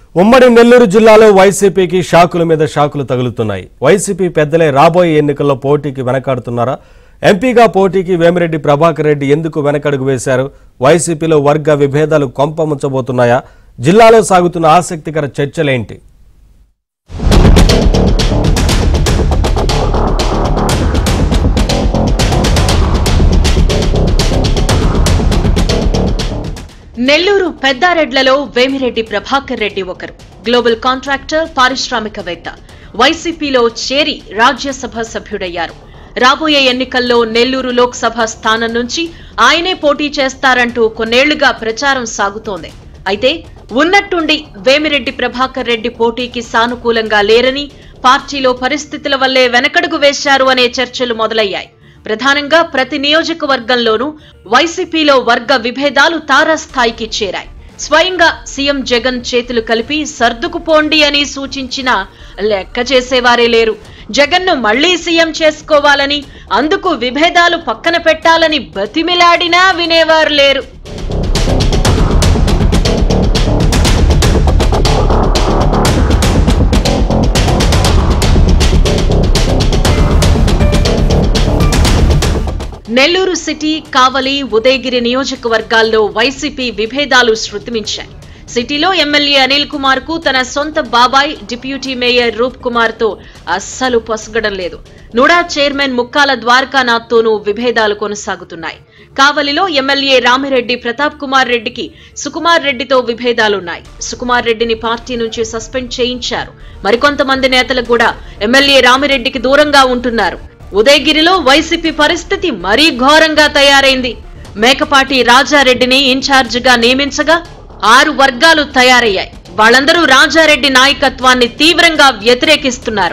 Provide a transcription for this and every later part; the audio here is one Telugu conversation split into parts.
ఉమ్మడి నెల్లూరు జిల్లాలో వైసీపీకి షాకుల మీద షాకులు తగులుతున్నాయి వైసీపీ పెద్దలే రాబోయే ఎన్నికల్లో పోటీకి వెనకాడుతున్నారా ఎంపీగా పోటీకి వేమిరెడ్డి ప్రభాకర్ రెడ్డి ఎందుకు వెనకడుగు వేశారు వైసీపీలో వర్గ విభేదాలు కొంపముంచబోతున్నాయా జిల్లాలో సాగుతున్న ఆసక్తికర చర్చలేంటి నెల్లూరు పెద్దారెడ్లలో వేమిరెడ్డి ప్రభాకర్ రెడ్డి ఒకరు గ్లోబల్ కాంట్రాక్టర్ పారిశ్రామికవేత్త వైసీపీలో చేరి రాజ్యసభ సభ్యుడయ్యారు రాబోయే ఎన్నికల్లో నెల్లూరు లోక్సభ స్థానం నుంచి ఆయనే పోటీ చేస్తారంటూ కొన్నేళ్లుగా ప్రచారం సాగుతోంది అయితే ఉన్నట్టుండి వేమిరెడ్డి ప్రభాకర్ రెడ్డి పోటీకి సానుకూలంగా లేరని పార్టీలో పరిస్థితుల వల్లే వెనకడుగు వేశారు అనే చర్చలు మొదలయ్యాయి ప్రధానంగా ప్రతి నియోజకవర్గంలోనూ వైసీపీలో వర్గ విభేదాలు తారాస్థాయికి చేరాయి స్వయంగా సీఎం జగన్ చేతులు కలిపి సర్దుకుపోండి అని సూచించినా లెక్క చేసేవారే లేరు జగన్ను మళ్లీ సీఎం చేసుకోవాలని అందుకు విభేదాలు పక్కన పెట్టాలని బతిమిలాడినా వినేవారు లేరు నెల్లూరు సిటీ కావలి ఉదయగిరి నియోజకవర్గాల్లో వైసీపీ విభేదాలు శృతిమించాయి సిటీలో ఎమ్మెల్యే అనిల్ కుమార్ కు తన సొంత బాబాయ్ డిప్యూటీ మేయర్ రూప్ కుమార్ తో అస్సలు పొసగడం లేదు నుడా చైర్మన్ ముక్కాల ద్వారకానాథ్తోనూ విభేదాలు కొనసాగుతున్నాయి కావలిలో ఎమ్మెల్యే రామిరెడ్డి ప్రతాప్ కుమార్ రెడ్డికి సుకుమార్ రెడ్డితో విభేదాలున్నాయి సుకుమార్ రెడ్డిని పార్టీ నుంచి సస్పెండ్ చేయించారు మరికొంతమంది నేతలు కూడా ఎమ్మెల్యే రామిరెడ్డికి దూరంగా ఉంటున్నారు ఉదయగిరిలో వైసీపీ పరిస్థితి మరీ ఘోరంగా తయారైంది మేకపాటి రాజారెడ్డిని ఇన్ఛార్జిగా నియమించగా ఆరు వర్గాలు తయారయ్యాయి వాళ్ళందరూ రాజారెడ్డి నాయకత్వాన్ని తీవ్రంగా వ్యతిరేకిస్తున్నారు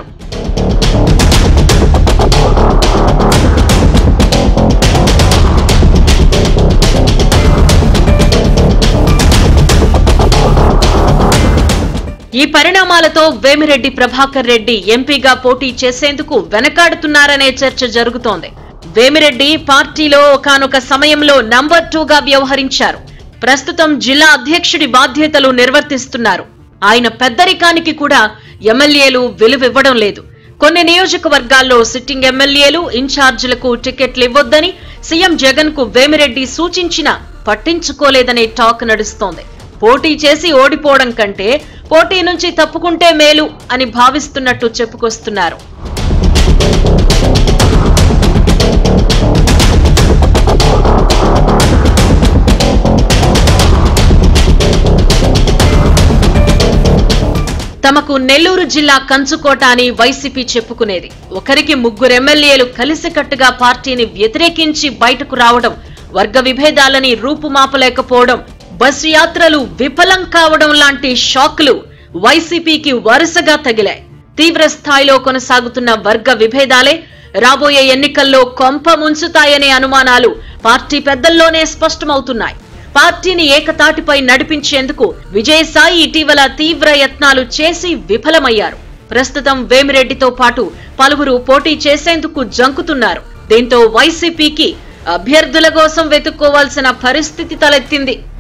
ఈ పరిణామాలతో వేమిరెడ్డి ప్రభాకర్ రెడ్డి ఎంపీగా పోటీ చేసేందుకు వెనకాడుతున్నారనే చర్చ జరుగుతోంది వేమిరెడ్డి పార్టీలో ఒకానొక సమయంలో నంబర్ టూగా వ్యవహరించారు ప్రస్తుతం జిల్లా అధ్యక్షుడి బాధ్యతలు నిర్వర్తిస్తున్నారు ఆయన పెద్దరికానికి కూడా ఎమ్మెల్యేలు విలువివ్వడం లేదు కొన్ని నియోజకవర్గాల్లో సిట్టింగ్ ఎమ్మెల్యేలు ఇన్ఛార్జీలకు టికెట్లు ఇవ్వొద్దని సీఎం జగన్ కు వేమిరెడ్డి సూచించినా పట్టించుకోలేదనే టాక్ నడుస్తోంది పోటీ చేసి ఓడిపోవడం కంటే పోటీ నుంచి తప్పుకుంటే మేలు అని భావిస్తున్నట్టు చెప్పుకొస్తున్నారు తమకు నెల్లూరు జిల్లా కంచుకోట అని వైసీపీ చెప్పుకునేది ఒకరికి ముగ్గురు ఎమ్మెల్యేలు కలిసికట్టుగా పార్టీని వ్యతిరేకించి బయటకు రావడం వర్గ విభేదాలని రూపుమాపలేకపోవడం బస్సు యాత్రలు విఫలం కావడం లాంటి షాక్లు వైసీపీకి వరుసగా తగిలాయి తీవ్ర స్థాయిలో కొనసాగుతున్న వర్గ విభేదాలే రాబోయే ఎన్నికల్లో కొంప ముంచుతాయనే అనుమానాలు పార్టీ పెద్దల్లోనే స్పష్టమవుతున్నాయి పార్టీని ఏకతాటిపై నడిపించేందుకు విజయసాయి ఇటీవల తీవ్ర యత్నాలు చేసి విఫలమయ్యారు ప్రస్తుతం వేమిరెడ్డితో పాటు పలువురు పోటీ చేసేందుకు జంకుతున్నారు దీంతో వైసీపీకి అభ్యర్థుల కోసం వెతుక్కోవాల్సిన పరిస్థితి తలెత్తింది